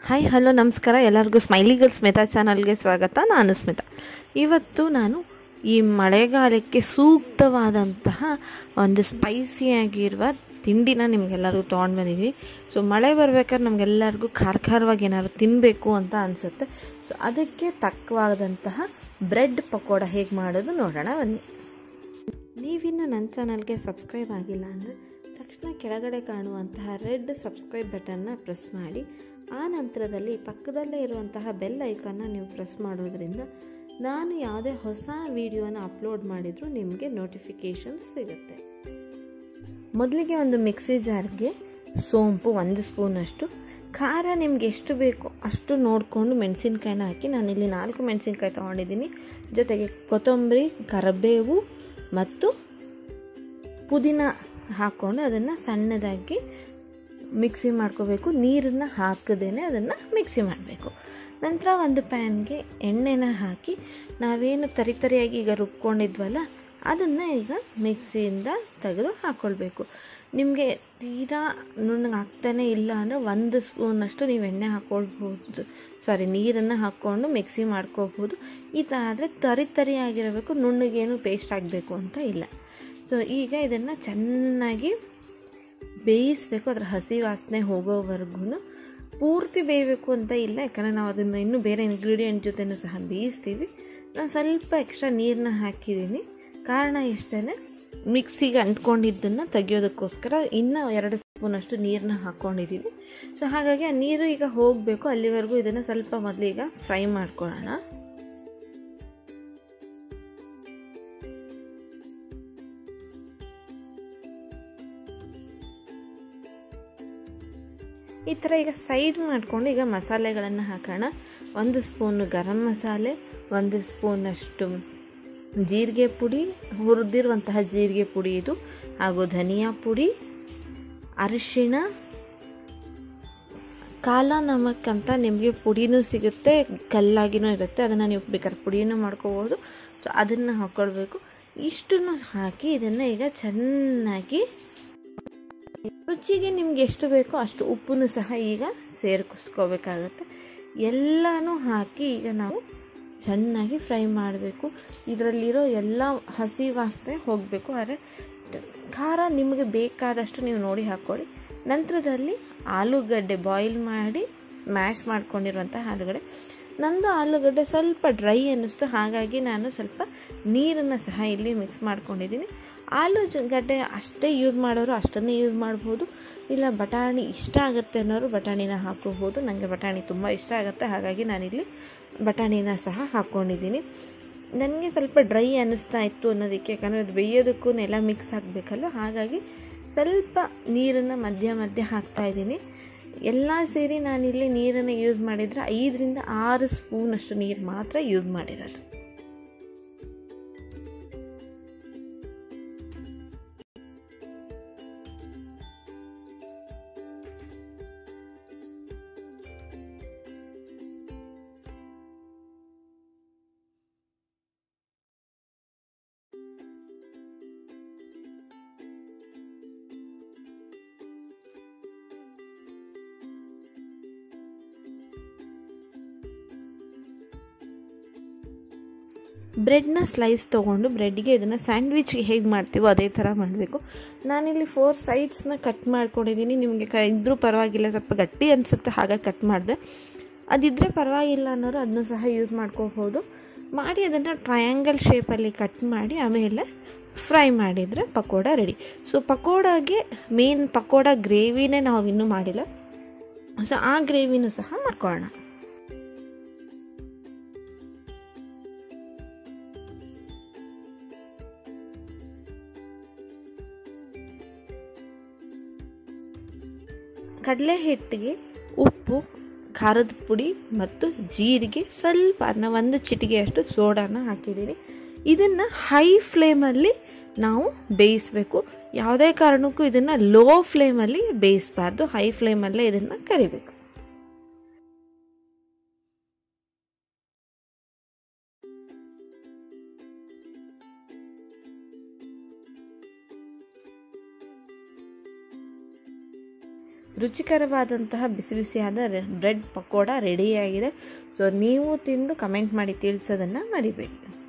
hi hello ನಮಸ್ಕಾರ ಎಲ್ಲರಿಗೂ smiley girl Smita ಚಾನಲ್ಗೆ ಸ್ವಾಗತ ನಾನು ಸ್ಮಿತಾ ಇವತ್ತು ನಾನು ಈ ಮಳೆಗಾಲಕ್ಕೆ ಸೂಕ್ತವಾದಂತಹ ಒಂದು ಸ್ಪೈಸಿಯಾಗಿರುವ ತಿಂಡಿನ ನಿಮಗೆಲ್ಲರಿಗೂ ತೊಗೊಂಡು ಬಂದಿದ್ದೀನಿ ಸೊ ಮಳೆ ಬರ್ಬೇಕಾದ್ರೆ ನಮಗೆಲ್ಲರಿಗೂ ಖಾರ ಖಾರವಾಗಿ ಏನಾದ್ರು ತಿನ್ನಬೇಕು ಅಂತ ಅನಿಸುತ್ತೆ ಸೊ ಅದಕ್ಕೆ ತಕ್ಕವಾದಂತಹ ಬ್ರೆಡ್ ಪಕೋಡ ಹೇಗೆ ಮಾಡೋದು ನೋಡೋಣ ಬನ್ನಿ ನೀವಿನ್ನು ನನ್ನ ಚಾನಲ್ಗೆ ಸಬ್ಸ್ಕ್ರೈಬ್ ಆಗಿಲ್ಲ ಅಂದರೆ ತಕ್ಷಣ ಕೆಳಗಡೆ ಕಾಣುವಂತಹ ರೆಡ್ ಸಬ್ಸ್ಕ್ರೈಬ್ ಬಟನ್ನ ಪ್ರೆಸ್ ಮಾಡಿ ಆ ನಂತರದಲ್ಲಿ ಪಕ್ಕದಲ್ಲೇ ಇರುವಂತಹ ಬೆಲ್ ಐಕಾನ್ನ ನೀವು ಪ್ರೆಸ್ ಮಾಡೋದ್ರಿಂದ ನಾನು ಯಾವುದೇ ಹೊಸ ವಿಡಿಯೋನ ಅಪ್ಲೋಡ್ ಮಾಡಿದರೂ ನಿಮಗೆ ನೋಟಿಫಿಕೇಷನ್ ಸಿಗುತ್ತೆ ಮೊದಲಿಗೆ ಒಂದು ಮಿಕ್ಸಿ ಜಾರ್ಗೆ ಸೋಂಪು ಒಂದು ಸ್ಪೂನಷ್ಟು ಖಾರ ನಿಮ್ಗೆ ಎಷ್ಟು ಬೇಕು ಅಷ್ಟು ನೋಡಿಕೊಂಡು ಮೆಣಸಿನ್ಕಾಯಿನ ಹಾಕಿ ನಾನಿಲ್ಲಿ ನಾಲ್ಕು ಮೆಣಸಿನ್ಕಾಯಿ ತೊಗೊಂಡಿದ್ದೀನಿ ಜೊತೆಗೆ ಕೊತ್ತಂಬರಿ ಕರಿಬೇವು ಮತ್ತು ಪುದೀನ ಹಾಕ್ಕೊಂಡು ಅದನ್ನು ಸಣ್ಣದಾಗಿ ಮಿಕ್ಸಿ ಮಾಡ್ಕೋಬೇಕು ನೀರನ್ನು ಹಾಕದೇನೆ ಅದನ್ನು ಮಿಕ್ಸಿ ಮಾಡಬೇಕು ನಂತರ ಒಂದು ಪ್ಯಾನ್ಗೆ ಎಣ್ಣೆನ ಹಾಕಿ ನಾವೇನು ತರಿತರಿಯಾಗಿ ಈಗ ರುಬ್ಕೊಂಡಿದ್ವಲ್ಲ ಅದನ್ನು ಈಗ ಮಿಕ್ಸಿಯಿಂದ ತೆಗೆದು ಹಾಕ್ಕೊಳ್ಬೇಕು ನಿಮಗೆ ತೀರಾ ನುಣ್ಣಗೆ ಆಗ್ತಾನೆ ಇಲ್ಲ ಅಂದರೆ ಒಂದು ಸ್ಪೂನಷ್ಟು ನೀವು ಎಣ್ಣೆ ಹಾಕ್ಕೊಳ್ಬೋದು ಸಾರಿ ನೀರನ್ನು ಹಾಕ್ಕೊಂಡು ಮಿಕ್ಸಿ ಮಾಡ್ಕೋಬೋದು ಈ ಥರ ಆದರೆ ತರಿ ತರಿಯಾಗಿರಬೇಕು ನುಣ್ಣಗೇನು ಪೇಸ್ಟ್ ಆಗಬೇಕು ಅಂತ ಇಲ್ಲ ಸೊ ಈಗ ಇದನ್ನು ಚೆನ್ನಾಗಿ ಬೇಯಿಸಬೇಕು ಅದರ ಹಸಿ ವಾಸನೆ ಹೋಗೋವರೆಗೂ ಪೂರ್ತಿ ಬೇಯಬೇಕು ಅಂತ ಇಲ್ಲ ಯಾಕಂದರೆ ನಾವು ಅದನ್ನು ಇನ್ನೂ ಬೇರೆ ಇಂಗ್ರೀಡಿಯೆಂಟ್ ಜೊತೆನೂ ಸಹ ಬೇಯಿಸ್ತೀವಿ ನಾನು ಸ್ವಲ್ಪ ಎಕ್ಸ್ಟ್ರಾ ನೀರನ್ನ ಹಾಕಿದ್ದೀನಿ ಕಾರಣ ಇಷ್ಟೇ ಮಿಕ್ಸಿಗೆ ಅಂಟ್ಕೊಂಡಿದ್ದನ್ನು ತೆಗಿಯೋದಕ್ಕೋಸ್ಕರ ಇನ್ನೂ ಎರಡು ಸ್ಪೂನಷ್ಟು ನೀರನ್ನ ಹಾಕ್ಕೊಂಡಿದ್ದೀನಿ ಸೊ ಹಾಗಾಗಿ ಆ ನೀರು ಈಗ ಹೋಗಬೇಕು ಅಲ್ಲಿವರೆಗೂ ಇದನ್ನು ಸ್ವಲ್ಪ ಮೊದಲೀಗ ಫ್ರೈ ಮಾಡ್ಕೊಳ್ಳೋಣ ಈ ಥರ ಈಗ ಸೈಡ್ ಮಾಡಿಕೊಂಡು ಈಗ ಮಸಾಲೆಗಳನ್ನು ಹಾಕೋಣ ಒಂದು ಸ್ಪೂನು ಗರಂ ಮಸಾಲೆ ಒಂದು ಸ್ಪೂನಷ್ಟು ಜೀರಿಗೆ ಪುಡಿ ಹುರಿದಿರುವಂತಹ ಜೀರಿಗೆ ಪುಡಿ ಇದು ಹಾಗೂ ಧನಿಯಾ ಪುಡಿ ಅರಿಶಿಣ ಕಾಲ ನಮಕ್ ಅಂತ ನಿಮಗೆ ಪುಡಿನೂ ಸಿಗುತ್ತೆ ಕಲ್ಲಾಗಿನೂ ಇರುತ್ತೆ ಅದನ್ನು ನೀವು ಬೇಕಾದ್ರೆ ಪುಡಿನೂ ಮಾಡ್ಕೋಬೋದು ಸೊ ಅದನ್ನು ಹಾಕ್ಕೊಳ್ಬೇಕು ಇಷ್ಟನ್ನು ಹಾಕಿ ಇದನ್ನು ಈಗ ಚೆನ್ನಾಗಿ ರುಚಿಗೆ ನಿಮ್ಗೆ ಎಷ್ಟು ಬೇಕೋ ಅಷ್ಟು ಉಪ್ಪನ್ನು ಸಹ ಈಗ ಸೇರಿಸ್ಕೋಬೇಕಾಗತ್ತೆ ಎಲ್ಲನೂ ಹಾಕಿ ಈಗ ನಾವು ಚೆನ್ನಾಗಿ ಫ್ರೈ ಮಾಡಬೇಕು ಇದರಲ್ಲಿರೋ ಎಲ್ಲ ಹಸಿ ವಾಸನೆ ಹೋಗಬೇಕು ಆದರೆ ಖಾರ ನಿಮಗೆ ಬೇಕಾದಷ್ಟು ನೀವು ನೋಡಿ ಹಾಕ್ಕೊಳ್ಳಿ ನಂತರದಲ್ಲಿ ಆಲೂಗಡ್ಡೆ ಬಾಯ್ಲ್ ಮಾಡಿ ಮ್ಯಾಶ್ ಮಾಡ್ಕೊಂಡಿರುವಂಥ ಆಲೂಗಡ್ಡೆ ನಂದು ಆಲೂಗಡ್ಡೆ ಸ್ವಲ್ಪ ಡ್ರೈ ಅನ್ನಿಸ್ತು ಹಾಗಾಗಿ ನಾನು ಸ್ವಲ್ಪ ನೀರನ್ನು ಸಹ ಇಲ್ಲಿ ಮಿಕ್ಸ್ ಮಾಡ್ಕೊಂಡಿದ್ದೀನಿ ಆಲೂಗಡ್ಡೆ ಅಷ್ಟೇ ಯೂಸ್ ಮಾಡೋರು ಅಷ್ಟನ್ನೇ ಯೂಸ್ ಮಾಡ್ಬೋದು ಇಲ್ಲ ಬಟಾಣಿ ಇಷ್ಟ ಆಗುತ್ತೆ ಅನ್ನೋರು ಬಟಾಣಿನ ಹಾಕೋಬೋದು ನನಗೆ ಬಟಾಣಿ ತುಂಬ ಇಷ್ಟ ಆಗುತ್ತೆ ಹಾಗಾಗಿ ನಾನಿಲ್ಲಿ ಬಟಾಣಿನ ಸಹ ಹಾಕ್ಕೊಂಡಿದ್ದೀನಿ ನನಗೆ ಸ್ವಲ್ಪ ಡ್ರೈ ಅನ್ನಿಸ್ತಾ ಇತ್ತು ಅನ್ನೋದಕ್ಕೆ ಯಾಕಂದರೆ ಅದು ಬೇಯೋದಕ್ಕೂ ಎಲ್ಲ ಮಿಕ್ಸ್ ಆಗಬೇಕಲ್ಲ ಹಾಗಾಗಿ ಸ್ವಲ್ಪ ನೀರನ್ನು ಮಧ್ಯ ಮಧ್ಯ ಹಾಕ್ತಾಯಿದ್ದೀನಿ ಎಲ್ಲ ಸೇರಿ ನಾನಿಲ್ಲಿ ನೀರನ್ನು ಯೂಸ್ ಮಾಡಿದರೆ ಐದರಿಂದ ಆರು ಸ್ಪೂನಷ್ಟು ನೀರು ಮಾತ್ರ ಯೂಸ್ ಮಾಡಿರೋದು ಬ್ರೆಡ್ನ ಸ್ಲೈಸ್ ತೊಗೊಂಡು ಬ್ರೆಡ್ಗೆ ಇದನ್ನು ಸ್ಯಾಂಡ್ವಿಚ್ಗೆ ಹೇಗೆ ಮಾಡ್ತೀವೋ ಅದೇ ಥರ ಮಾಡಬೇಕು ನಾನಿಲ್ಲಿ ಫೋರ್ ಸೈಡ್ಸ್ನ ಕಟ್ ಮಾಡ್ಕೊಂಡಿದ್ದೀನಿ ನಿಮಗೆ ಕ ಇದ್ರೂ ಪರವಾಗಿಲ್ಲ ಸ್ವಲ್ಪ ಗಟ್ಟಿ ಅನಿಸುತ್ತೆ ಹಾಗಾಗಿ ಕಟ್ ಮಾಡಿದೆ ಅದಿದ್ದರೆ ಪರವಾಗಿಲ್ಲ ಅನ್ನೋರು ಅದನ್ನು ಸಹ ಯೂಸ್ ಮಾಡ್ಕೋಬೋದು ಮಾಡಿ ಅದನ್ನು ಟ್ರಯಾಂಗಲ್ ಶೇಪಲ್ಲಿ ಕಟ್ ಮಾಡಿ ಆಮೇಲೆ ಫ್ರೈ ಮಾಡಿದರೆ ಪಕೋಡ ರೆಡಿ ಸೊ ಪಕೋಡಾಗೆ ಮೇನ್ ಪಕೋಡ ಗ್ರೇವಿನೇ ನಾವು ಇನ್ನೂ ಮಾಡಿಲ್ಲ ಸೊ ಆ ಗ್ರೇವಿನೂ ಸಹ ಮಾಡ್ಕೊಳ್ಳೋಣ ಕಡಲೆ ಹಿಟ್ಟಿಗೆ ಉಪ್ಪು ಖಾರದ ಪುಡಿ ಮತ್ತು ಜೀರಿಗೆ ಸ್ವಲ್ಪ ಅನ್ನ ಒಂದು ಚಿಟಿಗೆಯಷ್ಟು ಸೋಡಾನ ಹಾಕಿದ್ದೀನಿ ಇದನ್ನು ಹೈ ಫ್ಲೇಮಲ್ಲಿ ನಾವು ಬೇಯಿಸಬೇಕು ಯಾವುದೇ ಕಾರಣಕ್ಕೂ ಇದನ್ನು ಲೋ ಫ್ಲೇಮಲ್ಲಿ ಬೇಯಿಸಬಾರ್ದು ಹೈ ಫ್ಲೇಮಲ್ಲೇ ಇದನ್ನು ಕರಿಬೇಕು ರುಚಿಕರವಾದಂತಹ ಬಿಸಿ ಬಿಸಿಯಾದ ಬ್ರೆಡ್ ಪಕೋಡ ರೆಡಿಯಾಗಿದೆ ಸೊ ನೀವು ತಿಂದು ಕಮೆಂಟ್ ಮಾಡಿ ತಿಳಿಸೋದನ್ನು ಮರಿಬೇಡಿ